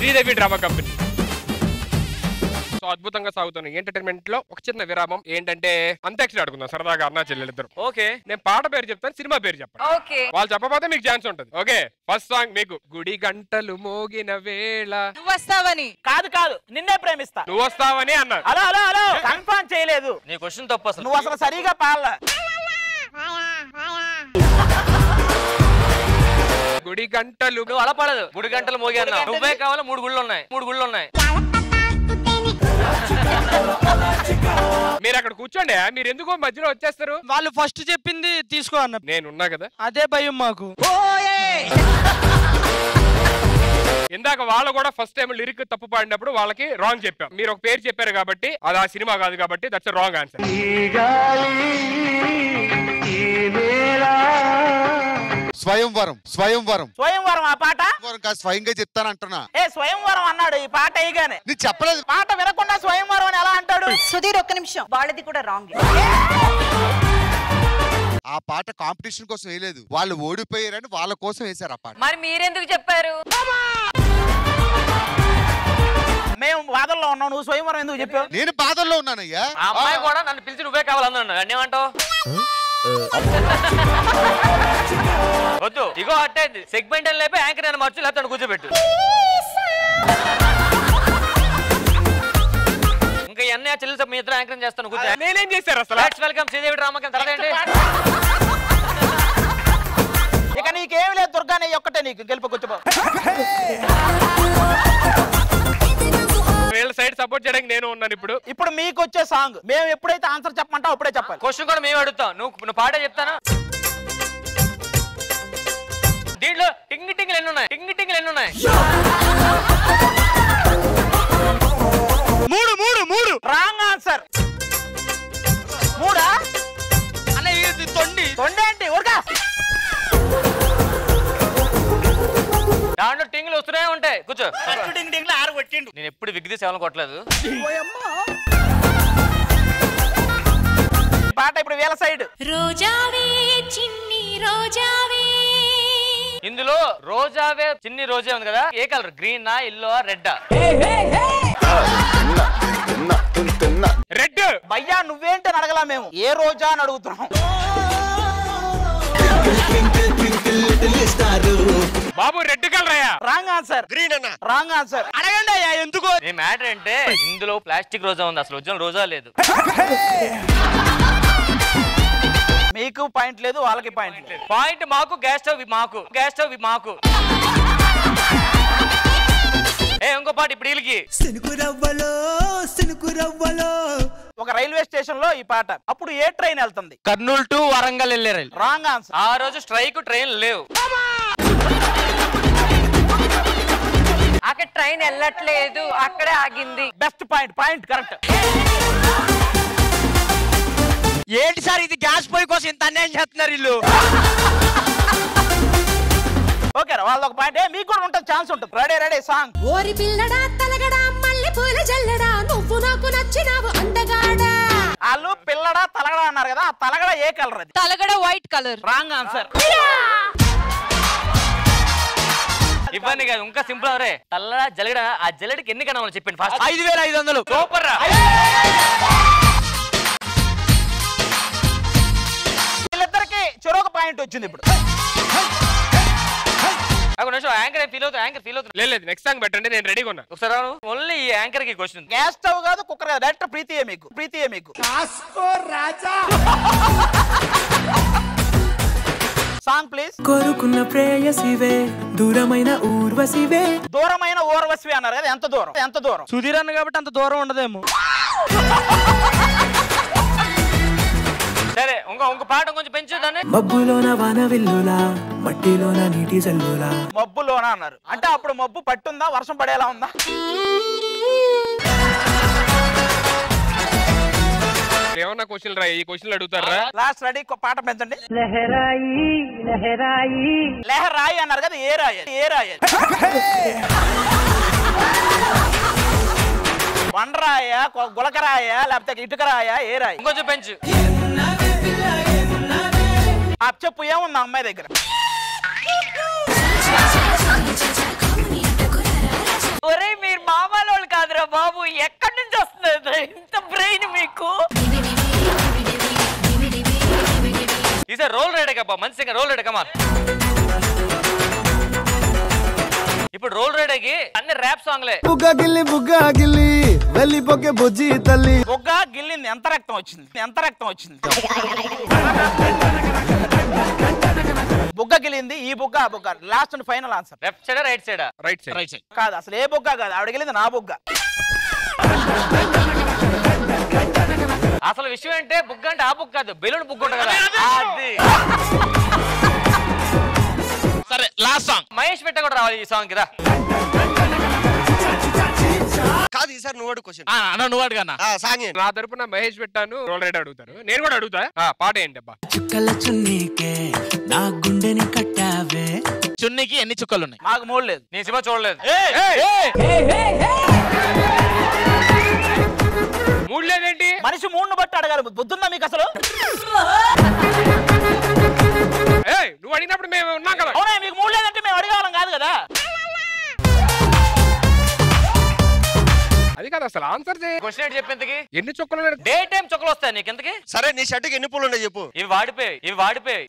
Sridevi drama company so అద్భుతంగా సాగుతున్న entertainment లో ఒక చిన్న విరామం ఏంటంటే అంత్యాక్షరి ఆడుకుందాం సరదాగా అన్నా చెల్లెలిద్దరు ఓకే నేను పాట పేరు చెప్తాను సినిమా పేరు చెప్పండి ఓకే వాళ్ళు చెప్పకపోతే మీకు ఛాన్స్ ఉంటుంది ఓకే ఫస్ట్ సాంగ్ మీకు గుడి గంటలు మోగిన వేళ నువ్వు వస్తావని కాదు కాదు నిన్నే ప్రేమిస్తా నువ్వు వస్తావని అన్నారు హలో హలో హలో కన్ఫర్మ్ చేయలేదు నీ క్వశ్చన్ తప్పు అసలు నువ్వు అసలు సరిగా పాల గుడి గంటలు నువ్వు అలా పడదు గుడి గంటలు మోగి అన్నా నువ్వే కావాలి మూడు గుళ్ళు ఉన్నాయి మూడు గుళ్ళు ఉన్నాయి మీరు అక్కడ కూర్చోండి మీరు ఎందుకో మధ్యలో వచ్చేస్తారు వాళ్ళు ఫస్ట్ చెప్పింది తీసుకో అన్న నేనున్నా కదా అదే భయం మాకు ఇందాక వాళ్ళు కూడా ఫస్ట్ టైం లిరిక్ తప్పు పాడినప్పుడు వాళ్ళకి రాంగ్ చెప్పాం మీరు ఒక పేరు చెప్పారు కాబట్టి అది ఆ సినిమా కాదు కాబట్టి దట్స్ రాంగ్ ఆన్సర్ స్వయంవరం స్వయంవరం స్వయంవరం ఆ పాట స్వయంవరం కాదు స్వయంగా చెప్తాను అంటున్నా ఏ స్వయంవరం అన్నాడు ఈ పాట అయ్యగానే నీకు చెప్పలేదు పాట వినకుండా స్వయంవరం అని ఎలా అంటాడు సుధీర్ ఒక్క నిమిషం వాళ్ళది కూడా రాంగ్ ఆ పాట కాంపిటీషన్ కోసం వేయలేదు వాళ్ళు ఓడిపోయారని వాళ్ళ కోసం వేశారు ఆ పాట మరి మీరెందుకు చెప్పారు మేము వాదనలో ఉన్నాం నువ్వు స్వయంవరం ఎందుకు చెప్పావు నేను బాధల్లో ఉన్నానయ్యా ఆ అమ్మాయి కూడా నన్ను పిలిచి నువ్వే కావాలన్నాడు అన్నేమంటావు వద్దు ఇగో అట్టేది సెగ్మెంట్ అని లేపి యాంకర్ అని మార్చు లేకపోతే నన్ను కూర్చోబెట్టు ఇంకా ఎన్ని ఆ చెల్లెలు మీ ఇద్దరు యాంకరింగ్ చేస్తాను కూర్చో నేనేం చేశారు అసలు లెట్స్ వెల్కమ్ శ్రీదేవి డ్రామాకి తర్వాత ఏంటి ఇక నీకేమి లేదు దుర్గా నీ ఒక్కటే నీకు గెలుపు కూర్చోబో వీళ్ళ సైడ్ సపోర్ట్ చేయడానికి నేను ఉన్నాను ఇప్పుడు ఇప్పుడు మీకు వచ్చే సాంగ్ మేము ఎప్పుడైతే ఆన్సర్ చెప్పమంటావు అప్పుడే చెప్పాలి క్వశ్చన్ కూడా మేము అడుగుతాం నువ్వు నువ్వు పాటే చెప్తానా దీంట్లో టింగ్ టింగ్లు ఎన్ని ఉన్నాయి టింగ్ టింగ్లు ఎన్ని ఉన్నాయి మూడు మూడు మూడు రాంగ్ ఆన్సర్ మూడా అన్న ఇది తొండి తొండేంటి ఊరుకా దాంట్లో టింగ్లు వస్తూనే ఉంటాయి కూర్చో డింగ్ డింగ్ ఆరు కొట్టిండు నేను ఎప్పుడు విగ్ది సేవలు కొట్టలేదు పాట ఇప్పుడు వేల సైడ్ రోజావే చిన్ని రోజావే ఇందులో రోజావే చిన్ని రోజే ఉంది కదా ఏ colour green yellow red red భయ్యా నువ్వేంటి అని అడగలా మేము ఏ రోజా అని అడుగుతున్నాం బాబు రెడ్ కలర్ అయ్యా రాంగ్ ఆన్సర్ గ్రీన్ అన్న రాంగ్ ఆన్సర్ అడగండి అయ్యా ఎందుకో ఏ మ్యాటర్ అంటే ఇందులో ప్లాస్టిక్ రోజా ఉంది అసలు ఒరిజినల్ రోజా లేదు మీకు పాయింట్ లేదు వాళ్ళకి పాయింట్ లేదు పాయింట్ మాకు గ్యాస్ స్టవ్ మాకు గ్యాస్ స్టవ్ మాకు ఏ ఇంకో పాట ఇప్పుడు వీళ్ళకి ఒక రైల్వే స్టేషన్ లో ఈ పాట అప్పుడు ఏ ట్రైన్ వెళ్తుంది కర్నూలు టు వరంగల్ వెళ్ళారు రాంగ్ ఆన్సర్ ఆ రోజు స్ట్రైక్ ట్రైన్ లేవు అక్కడ ట్రైన్ వెళ్ళట్లేదు అక్కడే ఆగింది బెస్ట్ పాయింట్ పాయింట్ కరెక్ట్ ఏంటి సార్ ఇది గ్యాస్ పొయ్యి కోసం ఇంత అన్యాయం చేస్తున్నారు ఇల్లు ఓకే వాళ్ళ ఒక పాయింట్ ఏ మీకు కూడా ఉంటుంది ఛాన్స్ ఉంటుంది రెడీ రెడీ సాంగ్ ఓరి పిల్లడా తలగడా మల్లె పూల జల్లడా నువ్వు నాకు నచ్చినావు అందగాడా వాళ్ళు పిల్లడా తలగడ అన్నారు కదా ఆ తలగడ ఏ కలర్ అది తలగడ వైట్ కలర్ రాంగ్ ఆన్సర్ ఇబ్బంది కాదు ఇంకా సింపుల్ అవరే తల్లడా జలగడ ఆ జల్లడికి ఎన్ని కన్నా చెప్పండి ఫాస్ట్ ఐదు వేల ఐదు వందలు సూపర్ రా వీళ్ళిద్దరికి చెరొక పాయింట్ వచ్చింది ఇప్పుడు ఒక నిమిషం యాంకర్ ఫీల్ అవుతుంది యాంకర్ ఫీల్ అవుతుంది లేదు లేదు నెక్స్ట్ సాంగ్ పెట్టండి నేను రెడీగా ఉన్నా ఒకసారి ఓన్లీ ఈ యాంకర్ కి క్వశ్చన్ గ్యాస్ స్టవ్ కాదు కుక్కర్ కాదు డైరెక్ట్ ప్రీతియే మీకు ప్రీతియే మీకు సాంగ్ ప్లీజ్ కోరుకున్న ప్రేయసివే దూరమైన ఊర్వశివే దూరమైన ఓర్వశి అన్నారు కదా ఎంత దూరం ఎంత దూరం సుధీర్ అన్న కాబట్టి అంత దూరం ఉండదేమో సరే ఇంకో ఇంకో పాట కొంచెం పెంచు దాన్ని మబ్బులోన వానవిల్లులా మట్టిలోన నీటి జల్లులా మబ్బులోన అన్నారు అంటే అప్పుడు మబ్బు పట్టుందా వర్షం పడేలా ఉందా ఏమన్నా క్వశ్చన్ రా ఈ క్వశ్చన్లు అడుగుతారా లాస్ట్ రెడీ పాట పెంచండి లెహరాయి లెహరాయి లెహరాయి అన్నారు కదా ఏ రాయి ఏ రాయి వండరాయ గులకరాయ లేకపోతే ఇటుకరాయ ఏ రాయి ఇంకొంచెం పెంచు ఆ చెప్పు ఏముంది ఆ అమ్మాయి దగ్గర ఒరే మీరు మామూలు కాదురా బాబు ఎక్కడి నుంచి వస్తుంది ఇంత బ్రెయిన్ మీకు ఈసారి రోల్ రైడ్ అబ్బా మంచిగా రోల్ రైడ్ కమా ఇప్పుడు రోల్ రైడ్కి అన్ని ర్యాప్ సాంగ్లే బుగ్గ గిల్లి బుగ్గ గిల్లి వెళ్ళిపోకే బుజ్జి తల్లి బుగ్గ గిల్లింది ఎంత రక్తం వచ్చింది ఎంత రక్తం వచ్చింది బుగ్గ గిల్లింది ఈ బుగ్గ ఆ బుగ్గ last and final answer left side right side right side right side కాదు అసలు ఏ బుగ్గ కాదు ఆవిడ గెలింది నా బుగ్గ అసలు విషయం ఏంటే బుక్ అంటే ఆ బుక్ కాదు బెలూన్ బుక్ ఉంటుంది కదా అది సరే లాస్ట్ సాంగ్ మహేష్ పెట్ట కూడా రావాలి ఈ సాంగ్ కిరా కాదు ఈసారి నువ్వు అడుగు క్వశ్చన్ అన్న నువ్వు అడిగన్నా సాంగ్ నా తరపున మహేష్ పెట్టాను రోల్ రైడ్ అడుగుతారు నేను కూడా అడుగుతా ఆ, పాట ఏంటి అబ్బా చుక్కల చున్నీకే నా గుండెని కట్టావే చున్నీకి ఎన్ని చుక్కలు ఉన్నాయి మాకు మూడు లేదు నేను సినిమా చూడలేదు మూడు లేదేంటి మనిషి మూడును బట్టి అడగాలి బుద్ధుందా మీకు అసలు ఏయ్, నువ్వు అడిగినప్పుడు మేము ఉన్నాం కదా అవునా మీకు మూడు లేదంటే మేము అడగాలం కాదు కదా అది కాదు అసలు ఆన్సర్ క్వశ్చన్ ఏంటి చెప్పిందికి ఎన్ని చుక్కలు డే టైం చుక్కలు వస్తాయి నీకు ఎంతకి సరే నీ షర్ట్కి ఎన్ని పూలు ఉన్నాయి చెప్పు ఇవి వాడిపోయి ఇవి వాడిపోయి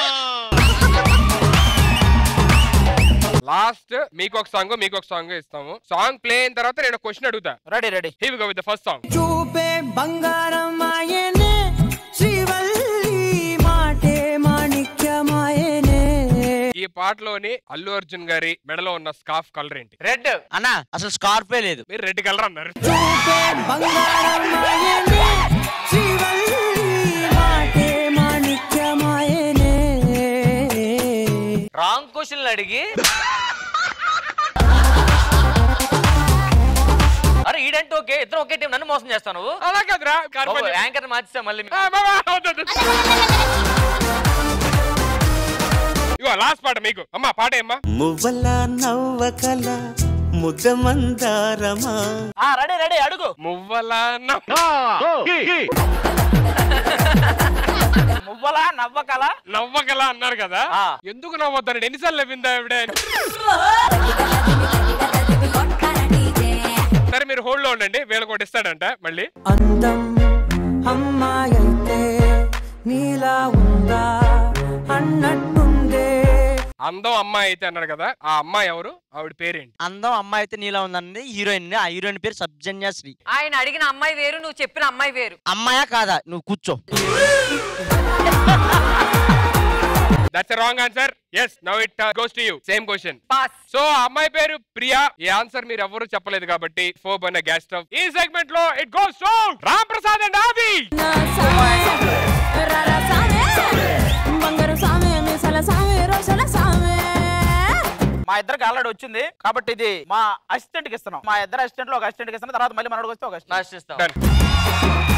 లాస్ట్ మీకు ఒక సాంగ్ మీకు ఒక సాంగ్ ఇస్తాము సాంగ్ ప్లే అయిన తర్వాత నేను క్వశ్చన్ అడుగుతా ready ready here go with the first song చూపే బంగారమాయనే శ్రీవల్లి మాటే మాణిక్యమాయనే ఈ పాటలోని అల్లు అర్జున్ గారి మెడలో ఉన్న స్కార్ఫ్ కలర్ ఏంటి రెడ్ అన్నా అసలు స్కార్పే లేదు మీరు రెడ్ కలర్ అన్నారు చూపే బంగారమాయనే శ్రీవల్లి మాటే మాణిక్యమాయనే రాంగ్ క్వశ్చన్లు అడిగి అరే ఈడంటే ఓకే ఇద్దరు ఒకే టీం నన్ను మోసం చేస్తావు నువ్వు అలా కాదురా కార్పొరేట్ యాంకర్ మార్చేస్తా మళ్ళీ ఆ, బాబా, వద్దు, వద్దు. ఇగో లాస్ట్ పాట మీకు అమ్మా పాట ఏమ్మా మువ్వల నవ్వకల ముద్ద మందారమా ఆ రెడీ రెడీ అడుగు మువ్వలా న- మువ్వలా నవ్వకల నవ్వగల అన్నారు కదా ఆ. ఎందుకు నవ్వద్దండి ఎన్నిసార్లు నవ్విందా ఆవిడ సరే మీరు హోల్డ్ లో ఉండండి వీళ్ళకి ఒకటి ఇస్తాడంట మళ్ళీ అందం అమ్మాయైతే నీలా ఉందా అన్నట్టుందే అందం అమ్మాయి అయితే అన్నారు కదా ఆ అమ్మాయి ఎవరు ఆవిడ పేరేంటి అందం అమ్మాయి అయితే నీలా ఉందండి హీరోయిన్ ఆ హీరోయిన్ పేరు సబ్జన్య శ్రీ ఆయన అడిగిన అమ్మాయి వేరు నువ్వు చెప్పిన అమ్మాయి వేరు అమ్మాయా కాదా నువ్వు కూర్చో that's wrong answer yes now it goes to you same question pass so ఆ అమ్మాయి పేరు ప్రియా ఈ ఆన్సర్ మీరు ఎవరు చెప్పలేదు కాబట్టి ఫోర్ అనే గ్యాస్ స్టవ్ ఈ సెగ్మెంట్ లో it goes to Ram Prasad and Aadi బంగారు సామె మీసాల సామె రోషల సామె మా ఇద్దరికి ఆల్రెడీ వచ్చింది కాబట్టి ఇది మా అసిస్టెంట్ కి ఇస్తున్నాం మా ఇద్దరు అసిస్టెంట్ లో ఒక అసిస్టెంట్ కి ఇస్తున్నాం తర్వాత మళ్ళీ మనోడికి వస్తే ఒక assistant. నాశిస్తాం Done.